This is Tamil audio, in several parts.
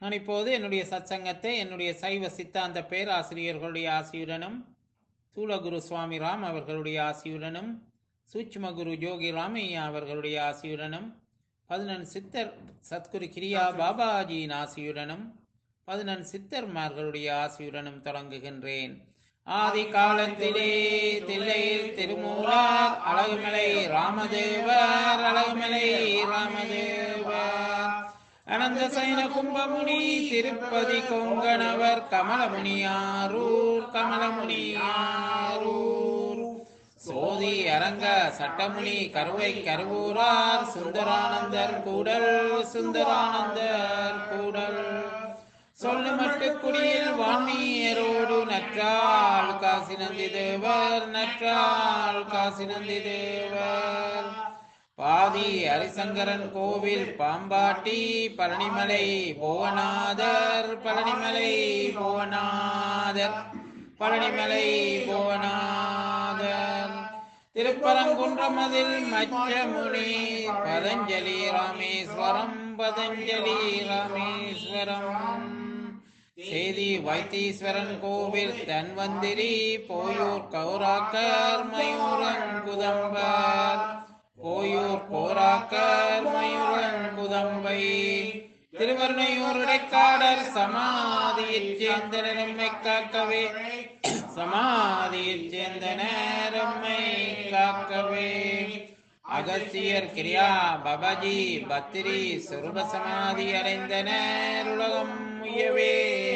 நான் இப்போது என்னுடைய சத்சங்கத்தை என்னுடைய சைவ சித்தாந்த பேராசிரியர்களுடைய ஆசியுடனும் சூலகுரு சுவாமி ராம் அவர்களுடைய ஆசியுடனும் சூட்சும குரு ஜோகி ராமையா அவர்களுடைய ஆசியுடனும் பதினெண் சித்தர் சத்குரு கிரியா பாபாஜியின் ஆசியுடனும் பதினெண் சித்தர்மார்களுடைய ஆசியுடனும் தொடங்குகின்றேன் ஆதி காலத்திலே தில்லையில் திருமூலார் அழகுமலை ராமதேவர் அழகுமலை ராமதேவர் அனந்த சைன கும்பமுனி திருப்பதி கொங்கணவர் கமலமுனியாரூர் கமலமுனியாரூர் சோதி அரங்க சட்டமுனி கருவை கருவூரார் சுந்தரானந்தர் கூடல் சுந்தரானந்தர் கூடல் சொல்லு மட்டு குடியில் வாணியரோடு நற்றால் காசி நந்தி தேவர் நற்றால் காசி நந்தி தேவர் பாதி ஹரிசங்கரன் கோவில் பாம்பாட்டி பழனிமலை புவனாதர் பழனிமலை புவனாதர் பழனிமலை புவனாதர் திருப்பரங்குன்றமதில் மச்சமுனி பதஞ்சலி ராமேஸ்வரம் பதஞ்சலி ராமேஸ்வரம் சேதி வைத்தீஸ்வரன் கோவில் தன்வந்திரி போயூர் கௌராக்கர் மயூரங்குதம்பர் போயூர் கோராக்கர் மயூரங்குதம்பை திருவர்ணையூர் இடைக்காடர் சமாதியில் சேர்ந்த நம்மை காக்கவே சமாதியில் சேர்ந்த நேரம்மை காக்கவே அகஸ்தியர் கிரியா பபாஜி பத்திரி சுரூப சமாதி அடைந்தனர் உலகம் உயவே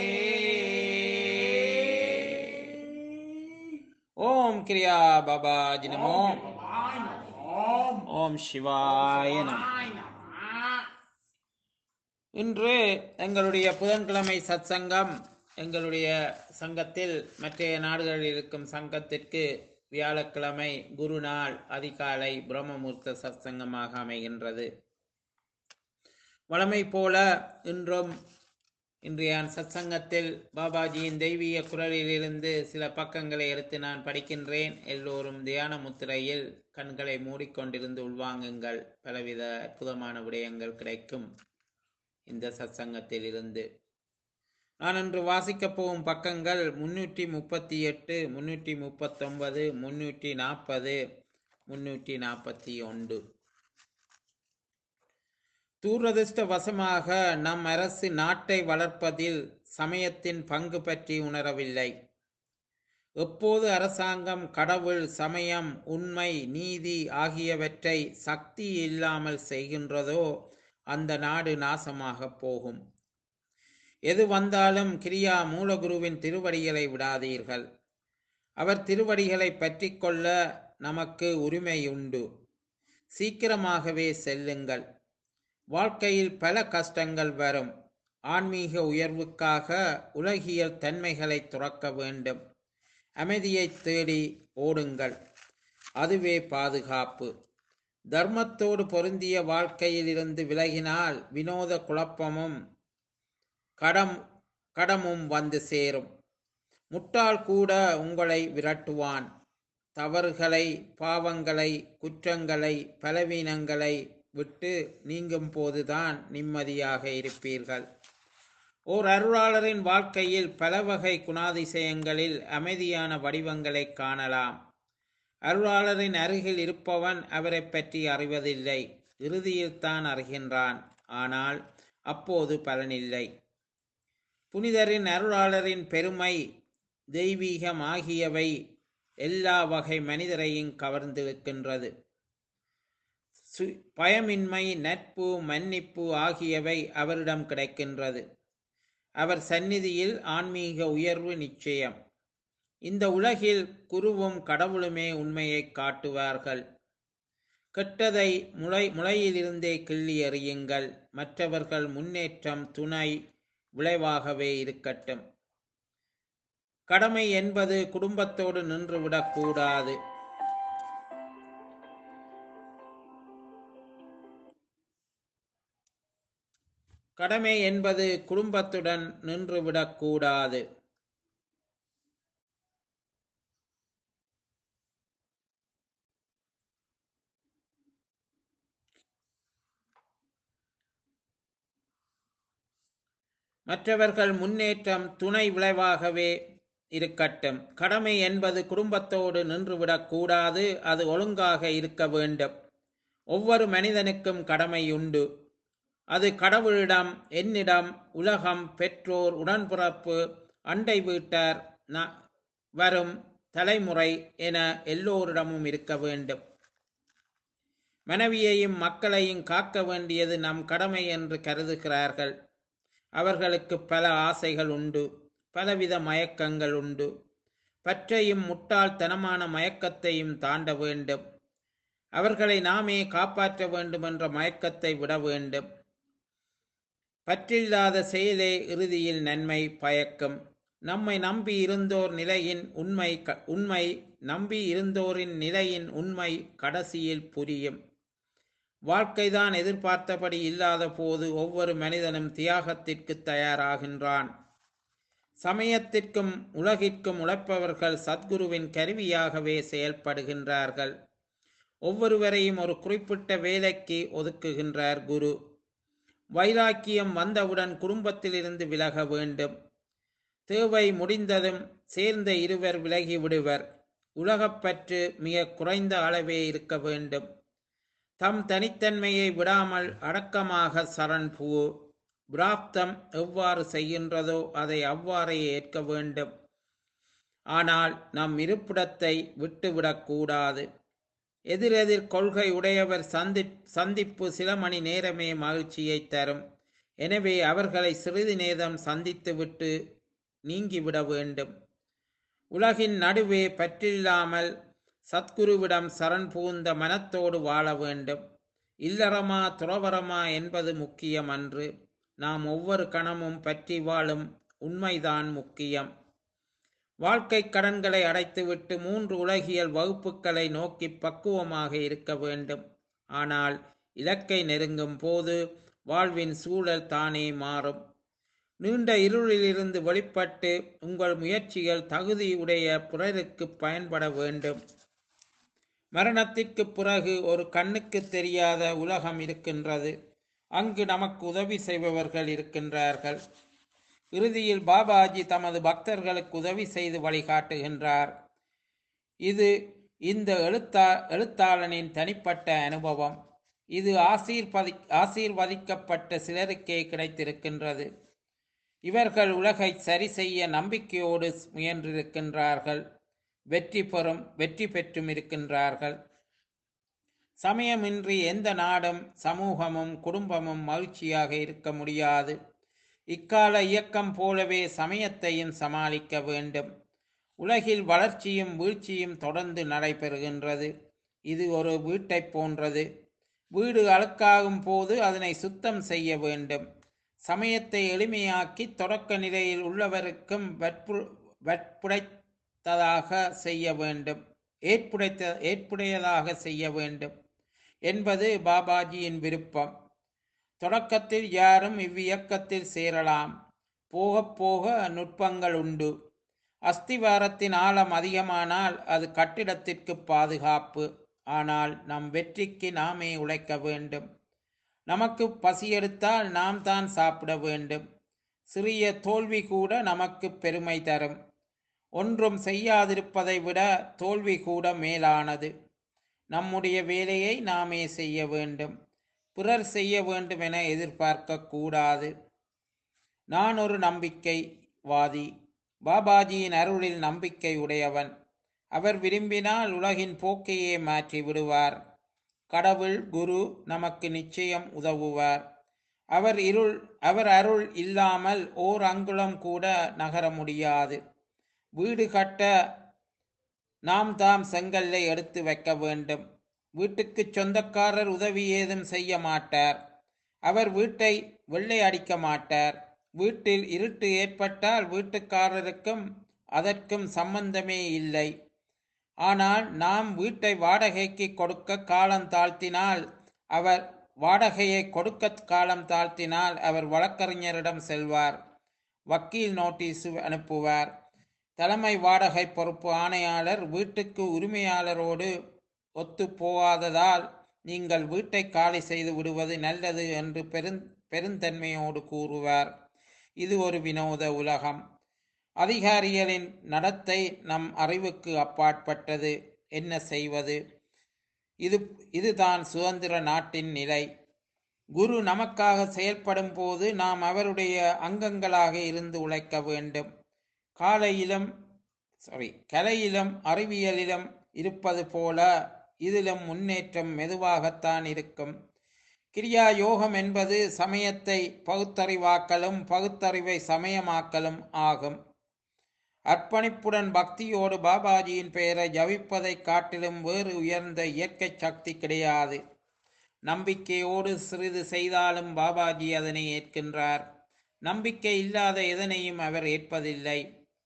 ஓம் கிரியா பாபாஜி நமோ ஓம் சிவாய நம இன்று எங்களுடைய புதன்கிழமை சத்சங்கம் எங்களுடைய சங்கத்தில் மற்ற நாடுகளில் இருக்கும் சங்கத்திற்கு வியாழக்கிழமை குரு நாள் அதிகாலை பிரம்மமூர்த்த சத்சங்கமாக அமைகின்றது வழமை போல இன்றும் இன்றைய சத்சங்கத்தில் பாபாஜியின் தெய்வீக குரலிலிருந்து சில பக்கங்களை எடுத்து நான் படிக்கின்றேன் எல்லோரும் தியான முத்திரையில் கண்களை மூடிக்கொண்டிருந்து உள்வாங்குங்கள் பலவித அற்புதமான விடயங்கள் கிடைக்கும் இந்த சத்சங்கத்தில் இருந்து நான் இன்று வாசிக்கப் போகும் பக்கங்கள் முன்னூற்றி முப்பத்தி எட்டு முன்னூற்றி முப்பத்தொன்பது முன்னூற்றி நாற்பது முன்னூற்றி நாற்பத்தி ஒன்று தூரதிருஷ்டவசமாக நம் அரசு நாட்டை வளர்ப்பதில் சமயத்தின் பங்கு பற்றி உணரவில்லை எப்போது அரசாங்கம் கடவுள் சமயம் உண்மை நீதி ஆகியவற்றை சக்தி இல்லாமல் செய்கின்றதோ அந்த நாடு நாசமாக போகும் எது வந்தாலும் கிரியா மூலகுருவின் திருவடிகளை விடாதீர்கள் அவர் திருவடிகளை பற்றி கொள்ள நமக்கு உரிமை உண்டு சீக்கிரமாகவே செல்லுங்கள் வாழ்க்கையில் பல கஷ்டங்கள் வரும் ஆன்மீக உயர்வுக்காக உலகியல் தன்மைகளை துறக்க வேண்டும் அமைதியை தேடி ஓடுங்கள் அதுவே பாதுகாப்பு தர்மத்தோடு பொருந்திய வாழ்க்கையில் இருந்து விலகினால் வினோத குழப்பமும் கடம் கடமும் வந்து சேரும் முட்டாள் கூட உங்களை விரட்டுவான் தவறுகளை பாவங்களை குற்றங்களை பலவீனங்களை விட்டு நீங்கும் போதுதான் நிம்மதியாக இருப்பீர்கள் ஓர் அருளாளரின் வாழ்க்கையில் பல வகை குணாதிசயங்களில் அமைதியான வடிவங்களை காணலாம் அருளாளரின் அருகில் இருப்பவன் அவரை பற்றி அறிவதில்லை இறுதியில் தான் அறிகின்றான் ஆனால் அப்போது பலனில்லை புனிதரின் அருளாளரின் பெருமை தெய்வீகம் ஆகியவை எல்லா வகை மனிதரையும் கவர்ந்திருக்கின்றது பயமின்மை நட்பு மன்னிப்பு ஆகியவை அவரிடம் கிடைக்கின்றது அவர் சந்நிதியில் ஆன்மீக உயர்வு நிச்சயம் இந்த உலகில் குருவும் கடவுளுமே உண்மையை காட்டுவார்கள் கெட்டதை முளை முளையிலிருந்தே கிள்ளி எறியுங்கள் மற்றவர்கள் முன்னேற்றம் துணை விளைவாகவே இருக்கட்டும் கடமை என்பது குடும்பத்தோடு நின்றுவிடக்கூடாது கடமை என்பது குடும்பத்துடன் நின்றுவிடக்கூடாது மற்றவர்கள் முன்னேற்றம் துணை விளைவாகவே இருக்கட்டும் கடமை என்பது குடும்பத்தோடு நின்றுவிடக் கூடாது அது ஒழுங்காக இருக்க வேண்டும் ஒவ்வொரு மனிதனுக்கும் கடமை உண்டு அது கடவுளிடம் என்னிடம் உலகம் பெற்றோர் உடன்பிறப்பு அண்டை வீட்டார் ந- வரும் தலைமுறை என எல்லோரிடமும் இருக்க வேண்டும் மனைவியையும் மக்களையும் காக்க வேண்டியது நம் கடமை என்று கருதுகிறார்கள் அவர்களுக்கு பல ஆசைகள் உண்டு பலவித மயக்கங்கள் உண்டு பற்றையும் முட்டாள்தனமான மயக்கத்தையும் தாண்ட வேண்டும் அவர்களை நாமே காப்பாற்ற வேண்டும் என்ற மயக்கத்தை விட வேண்டும் பற்றில்லாத செயலே இறுதியில் நன்மை பயக்கும் நம்மை நம்பி இருந்தோர் நிலையின் உண்மை க- உண்மை நம்பி இருந்தோரின் நிலையின் உண்மை கடைசியில் புரியும் வாழ்க்கைதான் எதிர்பார்த்தபடி இல்லாத போது ஒவ்வொரு மனிதனும் தியாகத்திற்கு தயாராகின்றான் சமயத்திற்கும் உலகிற்கும் உழைப்பவர்கள் சத்குருவின் கருவியாகவே செயல்படுகின்றார்கள் ஒவ்வொருவரையும் ஒரு குறிப்பிட்ட வேலைக்கு ஒதுக்குகின்றார் குரு வைராக்கியம் வந்தவுடன் குடும்பத்திலிருந்து விலக வேண்டும் தேவை முடிந்ததும் சேர்ந்த இருவர் விலகி விடுவர் உலகப்பற்று மிக குறைந்த அளவே இருக்க வேண்டும் தம் தனித்தன்மையை விடாமல் அடக்கமாக சரண் பூ பிராப்தம் எவ்வாறு செய்கின்றதோ அதை அவ்வாறே ஏற்க வேண்டும் ஆனால் நம் இருப்பிடத்தை விட்டுவிடக்கூடாது எதிரெதிர் கொள்கை உடையவர் சந்தி சந்திப்பு சில மணி நேரமே மகிழ்ச்சியை தரும் எனவே அவர்களை சிறிது நேரம் சந்தித்துவிட்டு நீங்கிவிட வேண்டும் உலகின் நடுவே பற்றில்லாமல் சத்குருவிடம் சரண் புகுந்த மனத்தோடு வாழ வேண்டும் இல்லறமா துறவரமா என்பது முக்கியம் அன்று நாம் ஒவ்வொரு கணமும் பற்றி வாழும் உண்மைதான் முக்கியம் வாழ்க்கை கடன்களை அடைத்துவிட்டு மூன்று உலகியல் வகுப்புகளை நோக்கி பக்குவமாக இருக்க வேண்டும் ஆனால் இலக்கை நெருங்கும் போது வாழ்வின் சூழல் தானே மாறும் நீண்ட இருளிலிருந்து வெளிப்பட்டு உங்கள் முயற்சிகள் தகுதியுடைய பிறருக்கு பயன்பட வேண்டும் மரணத்திற்கு பிறகு ஒரு கண்ணுக்கு தெரியாத உலகம் இருக்கின்றது அங்கு நமக்கு உதவி செய்பவர்கள் இருக்கின்றார்கள் இறுதியில் பாபாஜி தமது பக்தர்களுக்கு உதவி செய்து வழிகாட்டுகின்றார் இது இந்த எழுத்தா எழுத்தாளனின் தனிப்பட்ட அனுபவம் இது ஆசீர்வதி ஆசீர்வதிக்கப்பட்ட சிலருக்கே கிடைத்திருக்கின்றது இவர்கள் உலகை சரி செய்ய நம்பிக்கையோடு முயன்றிருக்கின்றார்கள் வெற்றி பெறும் வெற்றி பெற்றும் இருக்கின்றார்கள் சமயமின்றி எந்த நாடும் சமூகமும் குடும்பமும் மகிழ்ச்சியாக இருக்க முடியாது இக்கால இயக்கம் போலவே சமயத்தையும் சமாளிக்க வேண்டும் உலகில் வளர்ச்சியும் வீழ்ச்சியும் தொடர்ந்து நடைபெறுகின்றது இது ஒரு வீட்டைப் போன்றது வீடு அழுக்காகும் போது அதனை சுத்தம் செய்ய வேண்டும் சமயத்தை எளிமையாக்கி தொடக்க நிலையில் உள்ளவருக்கும் வற்பு வற்புடைத்ததாக செய்ய வேண்டும் ஏற்புடைத்த ஏற்புடையதாக செய்ய வேண்டும் என்பது பாபாஜியின் விருப்பம் தொடக்கத்தில் யாரும் இவ்வியக்கத்தில் சேரலாம் போக போக நுட்பங்கள் உண்டு அஸ்திவாரத்தின் ஆழம் அதிகமானால் அது கட்டிடத்திற்கு பாதுகாப்பு ஆனால் நம் வெற்றிக்கு நாமே உழைக்க வேண்டும் நமக்கு பசி எடுத்தால் நாம் தான் சாப்பிட வேண்டும் சிறிய தோல்வி கூட நமக்கு பெருமை தரும் ஒன்றும் செய்யாதிருப்பதை விட தோல்வி கூட மேலானது நம்முடைய வேலையை நாமே செய்ய வேண்டும் பிறர் செய்ய வேண்டும் என எதிர்பார்க்க கூடாது நான் ஒரு நம்பிக்கைவாதி பாபாஜியின் அருளில் நம்பிக்கை உடையவன் அவர் விரும்பினால் உலகின் போக்கையே மாற்றி விடுவார் கடவுள் குரு நமக்கு நிச்சயம் உதவுவார் அவர் இருள் அவர் அருள் இல்லாமல் ஓர் அங்குலம் கூட நகர முடியாது வீடு கட்ட நாம் தாம் செங்கல்லை எடுத்து வைக்க வேண்டும் வீட்டுக்கு சொந்தக்காரர் உதவி ஏதும் செய்ய மாட்டார் அவர் வீட்டை வெள்ளை அடிக்க மாட்டார் வீட்டில் இருட்டு ஏற்பட்டால் வீட்டுக்காரருக்கும் அதற்கும் சம்பந்தமே இல்லை ஆனால் நாம் வீட்டை வாடகைக்கு கொடுக்க காலம் தாழ்த்தினால் அவர் வாடகையை கொடுக்க காலம் தாழ்த்தினால் அவர் வழக்கறிஞரிடம் செல்வார் வக்கீல் நோட்டீஸ் அனுப்புவார் தலைமை வாடகை பொறுப்பு ஆணையாளர் வீட்டுக்கு உரிமையாளரோடு ஒத்து போகாததால் நீங்கள் வீட்டை காலி செய்து விடுவது நல்லது என்று பெருந் பெருந்தன்மையோடு கூறுவார் இது ஒரு வினோத உலகம் அதிகாரிகளின் நடத்தை நம் அறிவுக்கு அப்பாற்பட்டது என்ன செய்வது இது இதுதான் சுதந்திர நாட்டின் நிலை குரு நமக்காக செயல்படும் போது நாம் அவருடைய அங்கங்களாக இருந்து உழைக்க வேண்டும் காலையிலும் சாரி கலையிலும் அறிவியலிலும் இருப்பது போல இதிலும் முன்னேற்றம் மெதுவாகத்தான் இருக்கும் கிரியா யோகம் என்பது சமயத்தை பகுத்தறிவாக்கலும் பகுத்தறிவை சமயமாக்கலும் ஆகும் அர்ப்பணிப்புடன் பக்தியோடு பாபாஜியின் பெயரை ஜபிப்பதை காட்டிலும் வேறு உயர்ந்த இயற்கை சக்தி கிடையாது நம்பிக்கையோடு சிறிது செய்தாலும் பாபாஜி அதனை ஏற்கின்றார் நம்பிக்கை இல்லாத எதனையும் அவர் ஏற்பதில்லை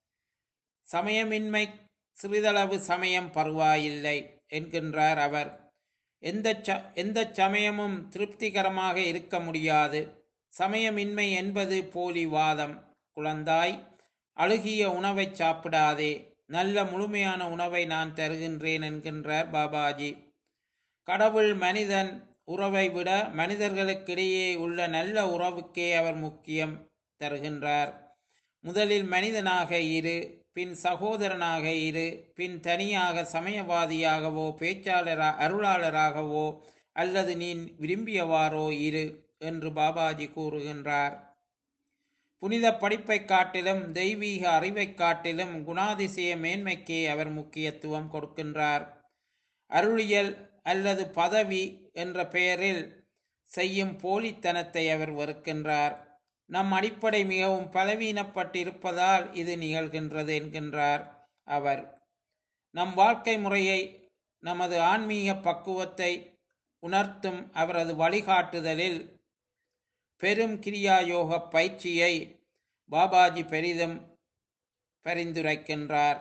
சமயமின்மை சிறிதளவு சமயம் பருவாயில்லை என்கின்றார் அவர் எந்த ச எந்த சமயமும் திருப்திகரமாக இருக்க முடியாது சமயமின்மை என்பது போலி வாதம் குழந்தாய் அழுகிய உணவை சாப்பிடாதே நல்ல முழுமையான உணவை நான் தருகின்றேன் என்கின்றார் பாபாஜி கடவுள் மனிதன் உறவை விட மனிதர்களுக்கிடையே உள்ள நல்ல உறவுக்கே அவர் முக்கியம் தருகின்றார் முதலில் மனிதனாக இரு பின் சகோதரனாக இரு பின் தனியாக சமயவாதியாகவோ பேச்சாளரா அருளாளராகவோ அல்லது நீ விரும்பியவாறோ இரு என்று பாபாஜி கூறுகின்றார் புனித படிப்பை காட்டிலும் தெய்வீக அறிவை காட்டிலும் குணாதிசய மேன்மைக்கே அவர் முக்கியத்துவம் கொடுக்கின்றார் அருளியல் அல்லது பதவி என்ற பெயரில் செய்யும் போலித்தனத்தை அவர் வெறுக்கின்றார் நம் அடிப்படை மிகவும் பலவீனப்பட்டிருப்பதால் இது நிகழ்கின்றது என்கின்றார் அவர் நம் வாழ்க்கை முறையை நமது ஆன்மீக பக்குவத்தை உணர்த்தும் அவரது வழிகாட்டுதலில் பெரும் கிரியா யோக பயிற்சியை பாபாஜி பெரிதும் பரிந்துரைக்கின்றார்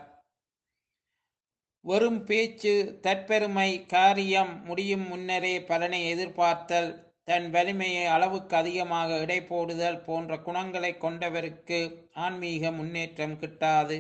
வெறும் பேச்சு தற்பெருமை காரியம் முடியும் முன்னரே பலனை எதிர்பார்த்தல் தன் வலிமையை அளவுக்கு அதிகமாக எடை போடுதல் போன்ற குணங்களை கொண்டவருக்கு ஆன்மீக முன்னேற்றம் கிட்டாது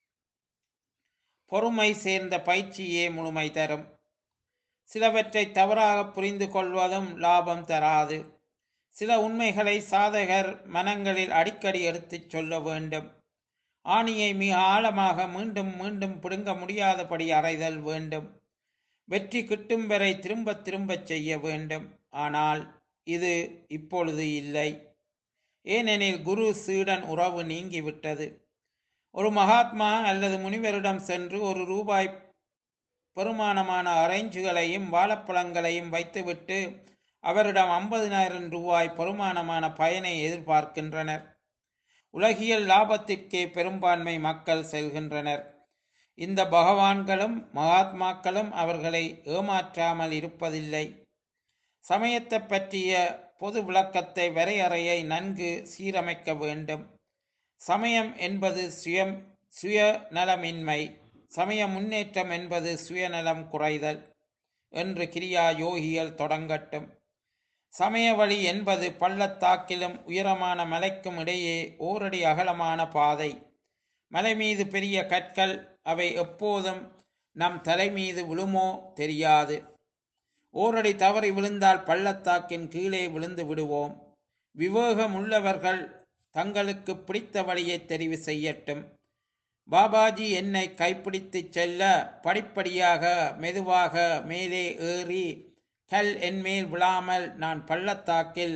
பொறுமை சேர்ந்த பயிற்சியே முழுமை தரும் சிலவற்றை தவறாக புரிந்து கொள்வதும் லாபம் தராது சில உண்மைகளை சாதகர் மனங்களில் அடிக்கடி எடுத்துச் சொல்ல வேண்டும் ஆணியை மிக ஆழமாக மீண்டும் மீண்டும் பிடுங்க முடியாதபடி அறைதல் வேண்டும் வெற்றி கிட்டும் வரை திரும்ப திரும்பச் செய்ய வேண்டும் ஆனால் இது இப்பொழுது இல்லை ஏனெனில் குரு சீடன் உறவு நீங்கிவிட்டது ஒரு மகாத்மா அல்லது முனிவரிடம் சென்று ஒரு ரூபாய் பெருமானமான அரைஞ்சுகளையும் வாழைப்பழங்களையும் வைத்துவிட்டு அவரிடம் ஐம்பதினாயிரம் ரூபாய் பெருமானமான பயனை எதிர்பார்க்கின்றனர் உலகியல் லாபத்திற்கே பெரும்பான்மை மக்கள் செல்கின்றனர் இந்த பகவான்களும் மகாத்மாக்களும் அவர்களை ஏமாற்றாமல் இருப்பதில்லை சமயத்தை பற்றிய பொது விளக்கத்தை வரையறையை நன்கு சீரமைக்க வேண்டும் சமயம் என்பது சுயம் சுயநலமின்மை சமய முன்னேற்றம் என்பது சுயநலம் குறைதல் என்று கிரியா யோகிகள் தொடங்கட்டும் சமய வழி என்பது பள்ளத்தாக்கிலும் உயரமான மலைக்கும் இடையே ஓரடி அகலமான பாதை மலை மீது பெரிய கற்கள் அவை எப்போதும் நம் தலை மீது விழுமோ தெரியாது ஓரடி தவறி விழுந்தால் பள்ளத்தாக்கின் கீழே விழுந்து விடுவோம் விவேகம் உள்ளவர்கள் தங்களுக்கு பிடித்த வழியை தெரிவு செய்யட்டும் பாபாஜி என்னை கைப்பிடித்து செல்ல படிப்படியாக மெதுவாக மேலே ஏறி கல் என்மேல் விழாமல் நான் பள்ளத்தாக்கில்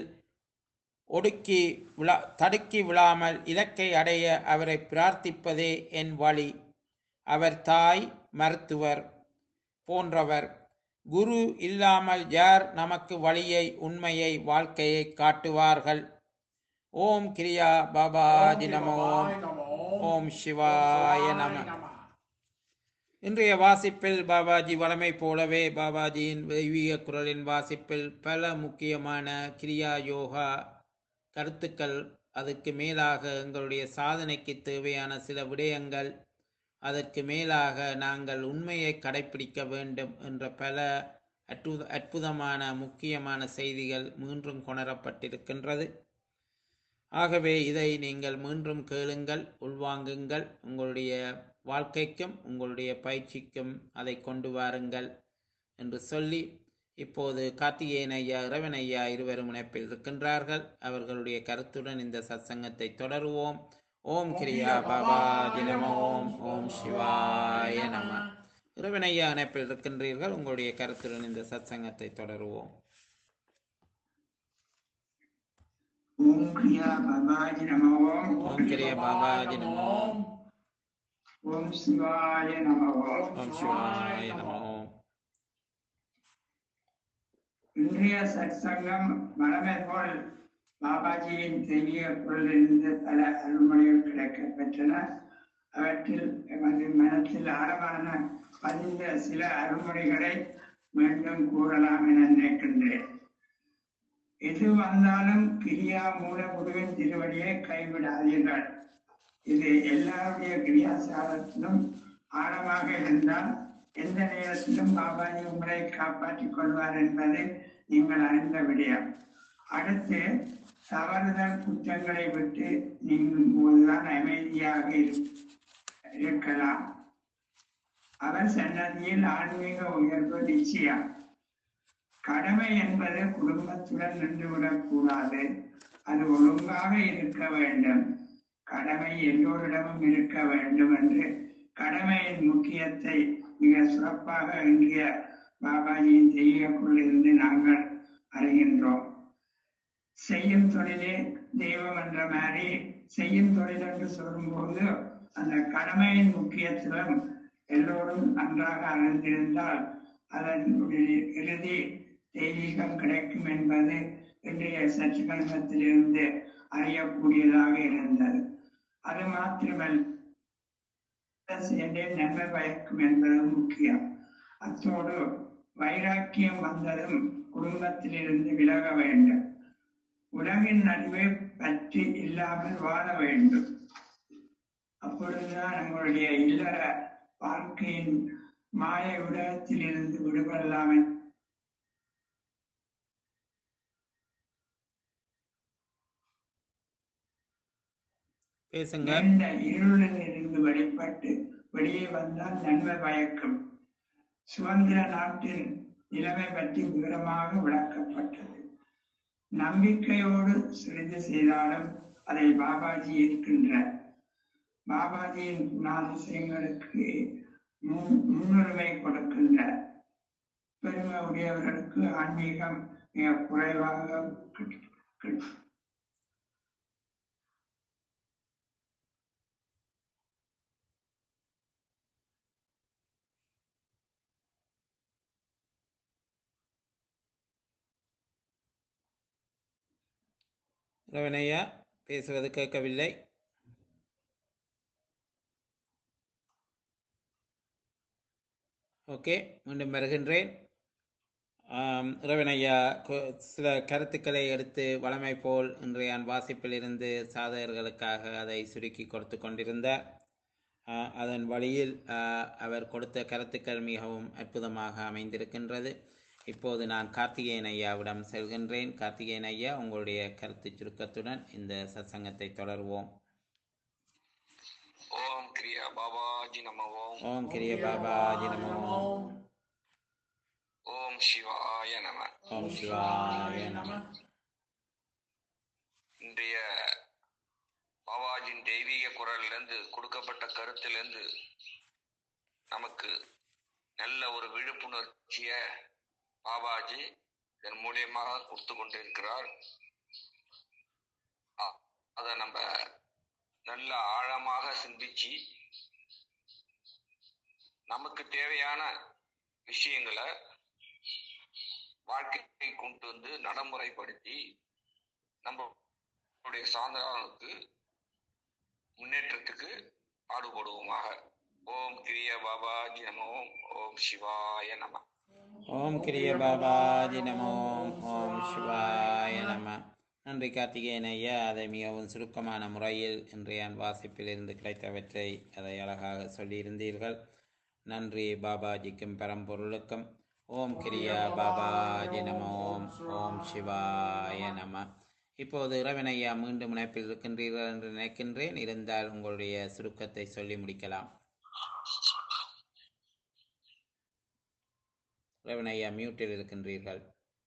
ஒடுக்கி விழா தடுக்கி விழாமல் இலக்கை அடைய அவரை பிரார்த்திப்பதே என் வழி அவர் தாய் மருத்துவர் போன்றவர் குரு இல்லாமல் யார் நமக்கு வழியை உண்மையை வாழ்க்கையை காட்டுவார்கள் ஓம் கிரியா பாபாஜி நமோ ஓம் சிவாய நம இன்றைய வாசிப்பில் பாபாஜி வளமை போலவே பாபாஜியின் தெய்வீக குரலின் வாசிப்பில் பல முக்கியமான கிரியா யோகா கருத்துக்கள் அதுக்கு மேலாக எங்களுடைய சாதனைக்கு தேவையான சில விடயங்கள் அதற்கு மேலாக நாங்கள் உண்மையை கடைபிடிக்க வேண்டும் என்ற பல அற்புத அற்புதமான முக்கியமான செய்திகள் மீண்டும் கொணரப்பட்டிருக்கின்றது ஆகவே இதை நீங்கள் மீண்டும் கேளுங்கள் உள்வாங்குங்கள் உங்களுடைய வாழ்க்கைக்கும் உங்களுடைய பயிற்சிக்கும் அதை கொண்டு வாருங்கள் என்று சொல்லி இப்போது கார்த்திகேயன் ஐயா இறைவன் ஐயா இருவரும் இணைப்பில் இருக்கின்றார்கள் அவர்களுடைய கருத்துடன் இந்த சத்சங்கத்தை தொடருவோம் ஓம் கிரியா பாபாஜி நம ஓம் ஓம் சிவாய நம இறைவன் ஐயா இணைப்பில் இருக்கின்றீர்கள் உங்களுடைய கருத்துடன் இந்த சத்சங்கத்தை தொடருவோம் ஓம் கிரியா பாபாஜி நம ஓம் ஓம் கிரிய பாபாஜி நம ஓம் ஓம் சிவாய நம ஓம் ஓம் சிவாய நம ஓம் இன்றைய சத்சங்கம் வளமை போல் பாபாஜியின் தெய்வீக குரலிலிருந்து பல அருள்மொழிகள் கிடைக்கப் பெற்றன அவற்றில் எமது மனத்தில் ஆழமான பதிந்த சில அருள்மொழிகளை மீண்டும் கூறலாம் என நினைக்கின்றேன் எது வந்தாலும் கிரியா மூல குருவின் திருவடியை கைவிடாதீர்கள் இது எல்லாருடைய கிரியாசாரத்திலும் ஆழமாக இருந்தால் எந்த நேரத்திலும் பாபாஜி உங்களை காப்பாற்றிக் கொள்வார் என்பது நீங்கள் அறிந்த விடயம் அடுத்து தவறுதல் குற்றங்களை விட்டு நீங்கும் போதுதான் அமைதியாக இரு- இருக்கலாம் அவர் சன்னதியில் ஆன்மீக உயர்வு நிச்சயம் கடமை என்பது குடும்பத்துடன் நின்றுவிடக் கூடாது அது ஒழுங்காக இருக்க வேண்டும் கடமை எல்லோரிடமும் இருக்க வேண்டும் என்று கடமையின் முக்கியத்தை மிக சிறப்பாக இன்றைய பாபாஜியின் தெய்வக்குள் இருந்து நாங்கள் அறிகின்றோம் செய்யும் தொழிலே தெய்வம் என்ற மாதிரி செய்யும் தொழில் என்று சொல்லும்போது அந்த கடமையின் முக்கியத்துவம் எல்லோரும் நன்றாக அறிந்திருந்தால் அதனுடைய இறுதி தெய்வீகம் கிடைக்கும் என்பது இன்றைய சச்சிகல்பத்திலிருந்து அறியக்கூடியதாக இருந்தது அது மாத்திரமல்ல செயலே நன்மை பயக்கும் என்பது முக்கியம் அத்தோடு வைராக்கியம் வந்ததும் குடும்பத்திலிருந்து விலக வேண்டும் உலகின் நடுவே பற்றி இல்லாமல் வாழ வேண்டும் அப்பொழுதுதான் நம்மளுடைய இல்லற வாழ்க்கையின் மாய உலகத்திலிருந்து விடுபடலாம் என பேசுங்க நீண்ட இருளில் இருந்து வெளிப்பட்டு வெளியே வந்தால் நன்மை பயக்கும் சுதந்திர நாட்டின் நிலைமை பற்றி விவரமாக விளக்கப்பட்டது நம்பிக்கையோடு சிறிது செய்தாலும் அதை பாபாஜி ஏற்கின்றார் பாபாஜியின் குணாதிசயங்களுக்கு முன்- முன்னுரிமை கொடுக்கின்றார் பெருமை உடையவர்களுக்கு ஆன்மீகம் மிக குறைவாக கிட்- கிட்- இறைவன் ஐயா பேசுவது கேட்கவில்லை ஓகே மீண்டும் வருகின்றேன் ஆம், இறைவன் ஐயா கு- சில கருத்துக்களை எடுத்து வளமை போல் இன்றைய வாசிப்பில் இருந்து சாதகர்களுக்காக அதை சுருக்கி கொடுத்து கொண்டிருந்தார் ஆ, அதன் வழியில் ஆ, அவர் கொடுத்த கருத்துக்கள் மிகவும் அற்புதமாக அமைந்திருக்கின்றது இப்போது நான் கார்த்திகேயன் ஐயாவிடம் செல்கின்றேன் கார்த்திகேயன் ஐயா உங்களுடைய கருத்து சுருக்கத்துடன் இந்த சத்சங்கத்தை தொடர்வோம் ஓம் கிரியா பாபாஜி நம ஓம் ஓம் கிரிய பாபாஜி நமோ ஓம் சிவாய நம ஓம் சிவாய நம இன்றைய பாபாஜியின் தெய்வீக குரலிலிருந்து கொடுக்கப்பட்ட கருத்திலிருந்து நமக்கு நல்ல ஒரு விழிப்புணர்ச்சிய பாபாஜி இதன் மூலியமாக கொடுத்து கொண்டிருக்கிறார் அ- அதை நம்ம நல்ல ஆழமாக சிந்திச்சு நமக்கு தேவையான விஷயங்களை வாழ்க்கையை கொண்டு வந்து நடைமுறைப்படுத்தி நம்மளுடைய சாதனாவுக்கு முன்னேற்றத்துக்கு பாடுபடுவோமாக ஓம் கிரிய பாபாஜி நம ஓம் ஓம் சிவாய நம ஓம் கிரிய பாபாஜி நமோ ஓம் சிவாய நம நன்றி கார்த்திகேயன் ஐயா அதை மிகவும் சுருக்கமான முறையில் இன்றைய வாசிப்பில் இருந்து கிடைத்தவற்றை அதை அழகாக சொல்லியிருந்தீர்கள் நன்றி பாபாஜிக்கும் பரம்பொருளுக்கும் ஓம் கிரியா பாபாஜி நம ஓம் ஓம் சிவாய நம இப்போது இறைவன் ஐயா மீண்டும் இணைப்பில் இருக்கின்றீர்கள் என்று நினைக்கின்றேன் இருந்தால் உங்களுடைய சுருக்கத்தை சொல்லி முடிக்கலாம் ரவன் ஐயா மியூட்டில் இருக்கின்றீர்கள்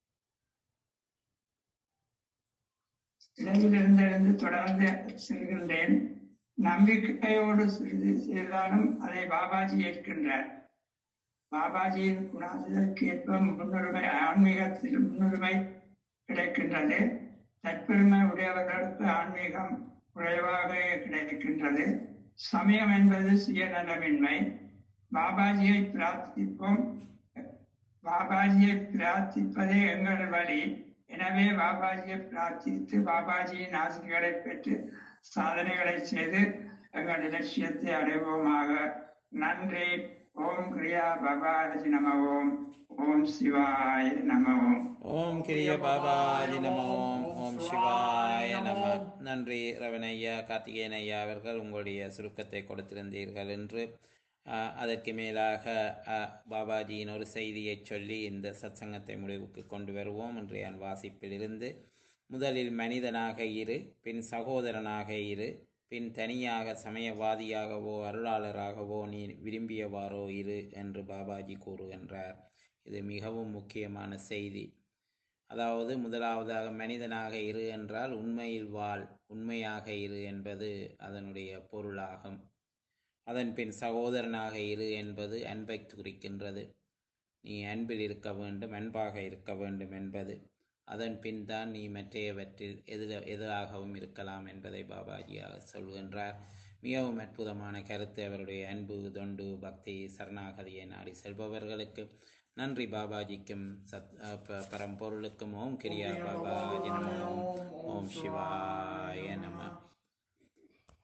இடையிலிருந்து தொடர்ந்து செல்கின்றேன் நம்பிக்கையோடு சிறிது செய்தாலும் அதை பாபாஜி ஏற்கின்றார் பாபாஜியின் குணாதிதற்கு ஏற்ப முன்னுரிமை ஆன்மீகத்தில் முன்னுரிமை கிடைக்கின்றது தற்பெருமை உடையவர்களுக்கு ஆன்மீகம் குறைவாக கிடைக்கின்றது சமயம் என்பது சுயநலமின்மை பாபாஜியை பிரார்த்திப்போம் பாபாஜியை பிரார்த்திப்பதே எங்கள் வழி எனவே பாபாஜியை பிரார்த்தித்து பாபாஜியின் ஆசைகளை பெற்று சாதனைகளை செய்து எங்கள் லட்சியத்தை அடைவோமாக நன்றி ஓம் கிரியா பாபாஜி நம ஓம் ஓம் சிவாய நம ஓம் ஓம் கிரிய பாபாஜி நம ஓம் ஓம் சிவாய நம நன்றி ரவணையா கார்த்திகேயன் ஐயா அவர்கள் உங்களுடைய சுருக்கத்தை கொடுத்திருந்தீர்கள் என்று அஹ், அதற்கு மேலாக அஹ், பாபாஜியின் ஒரு செய்தியை சொல்லி இந்த சத்சங்கத்தை முடிவுக்கு கொண்டு வருவோம் இன்றைய வாசிப்பில் இருந்து முதலில் மனிதனாக இரு பின் சகோதரனாக இரு பின் தனியாக சமயவாதியாகவோ அருளாளராகவோ நீ விரும்பியவாறோ இரு என்று பாபாஜி கூறுகின்றார் இது மிகவும் முக்கியமான செய்தி அதாவது முதலாவதாக மனிதனாக இரு என்றால் உண்மையில் வாழ் உண்மையாக இரு என்பது அதனுடைய பொருளாகும் அதன் பின் சகோதரனாக இரு என்பது அன்பை குறிக்கின்றது நீ அன்பில் இருக்க வேண்டும் அன்பாக இருக்க வேண்டும் என்பது அதன் பின் தான் நீ மற்றையவற்றில் எதிர எதிராகவும் இருக்கலாம் என்பதை பாபாஜியாக சொல்கின்றார் மிகவும் அற்புதமான கருத்து அவருடைய அன்பு தொண்டு பக்தி சரணாகதியை நாடி செல்பவர்களுக்கு நன்றி பாபாஜிக்கும் சத் அஹ் ப- பரம்பொருளுக்கும் ஓம் கிரியா பாபாஜி நம ஓம் ஓம் சிவாய நம